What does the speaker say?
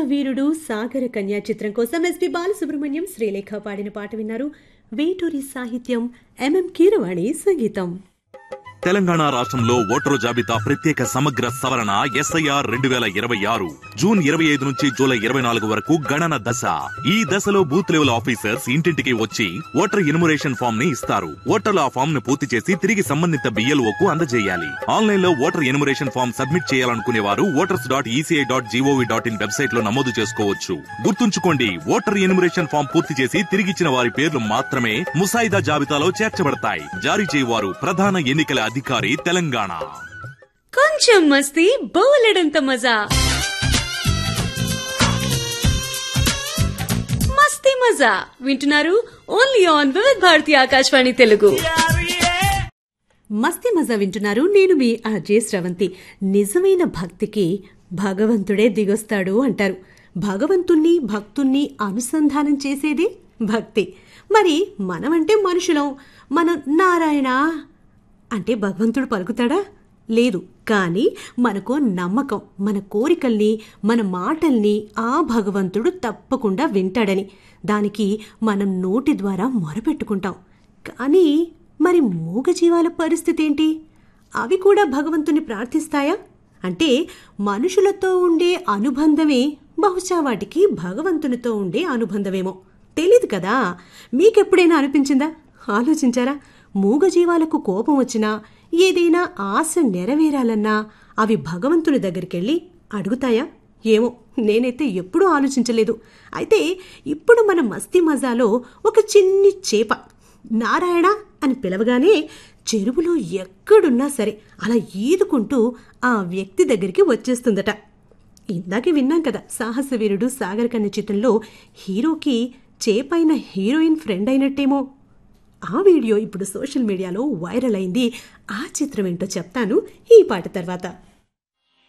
వీరుడు సాగర కన్యా చిత్రం కోసం ఎస్పి బాలసుబ్రహ్మణ్యం శ్రీలేఖ పాడిన పాట విన్నారు వేటూరి సాహిత్యం ఎంఎం కీరవాణి సంగీతం తెలంగాణ రాష్ట్రంలో ఓటరు జాబితా ప్రత్యేక సమగ్ర సవరణ ఎస్ఐఆర్ రెండు వేల ఇరవై ఆరు జూన్ ఇరవై ఐదు నుంచి జూలై ఇరవై నాలుగు వరకు గణన దశ ఈ దశలో బూత్ లెవెల్ ఆఫీసర్స్ ఇంటింటికి వచ్చి ఓటర్ ఇనుమరేషన్ ఫామ్ ని ఇస్తారు ఓటర్లు ఆ ఫామ్ ను పూర్తి చేసి తిరిగి సంబంధిత బిఎల్ఓ కు అందజేయాలి ఆన్లైన్ లో ఓటర్ ఎనుమరేషన్ ఫామ్ సబ్మిట్ చేయాలనుకునే వారు voters dot E C I dot G O V dot in website లో నమోదు చేసుకోవచ్చు గుర్తుంచుకోండి ఓటర్ ఎనుమరేషన్ ఫామ్ పూర్తి చేసి తిరిగిచ్చిన వారి పేర్లు మాత్రమే ముసాయిదా జాబితాలో చేర్చబడతాయి జారీ చేయవారు ప్రధాన ఎన్నికల అధికారి తెలంగాణ కొంచెం మస్తీ బోలెడంత మజా మస్తీ మజా వింటున్నారు ఓన్లీ ఆన్ వివిధ భారతి ఆకాశవాణి తెలుగు మస్తీ మజా వింటున్నారు నేను మీ అజయ్ స్రవంతి నిజమైన భక్తికి భగవంతుడే దిగొస్తాడు అంటారు భగవంతుణ్ణి భక్తుణ్ణి అనుసంధానం చేసేది భక్తి మరి మనమంటే మనుషులం మనం నారాయణ అంటే భగవంతుడు పలుకుతాడా లేదు కానీ మనకు నమ్మకం మన కోరికల్ని మన మాటల్ని ఆ భగవంతుడు తప్పకుండా వింటాడని దానికి మనం నోటి ద్వారా మొరపెట్టుకుంటాం కానీ మరి మూగజీవాల పరిస్థితి ఏంటి అవి కూడా భగవంతుని ప్రార్థిస్తాయా అంటే మనుషులతో ఉండే అనుబంధమే బహుశా వాటికి భగవంతునితో ఉండే అనుబంధమేమో తెలీదు కదా మీకెప్పుడైనా అనిపించిందా ఆలోచించారా మూగజీవాలకు కోపం వచ్చినా ఏదైనా ఆశ నెరవేరాలన్నా అవి భగవంతుని దగ్గరికెళ్ళి అడుగుతాయా ఏమో నేనైతే ఎప్పుడూ ఆలోచించలేదు అయితే ఇప్పుడు మన మస్తీ మజాలో ఒక చిన్ని చేప నారాయణ అని పిలవగానే చెరువులో ఎక్కడున్నా సరే అలా ఈదుకుంటూ ఆ వ్యక్తి దగ్గరికి వచ్చేస్తుందట ఇందాకే విన్నాం కదా సాహసవీరుడు సాగర్ కన్య చిత్రంలో హీరోకి చేపైన హీరోయిన్ ఫ్రెండ్ అయినట్టేమో ఆ వీడియో ఇప్పుడు సోషల్ మీడియాలో వైరల్ అయింది ఆ చిత్రం ఏంటో చెప్తాను ఈ పాట తర్వాత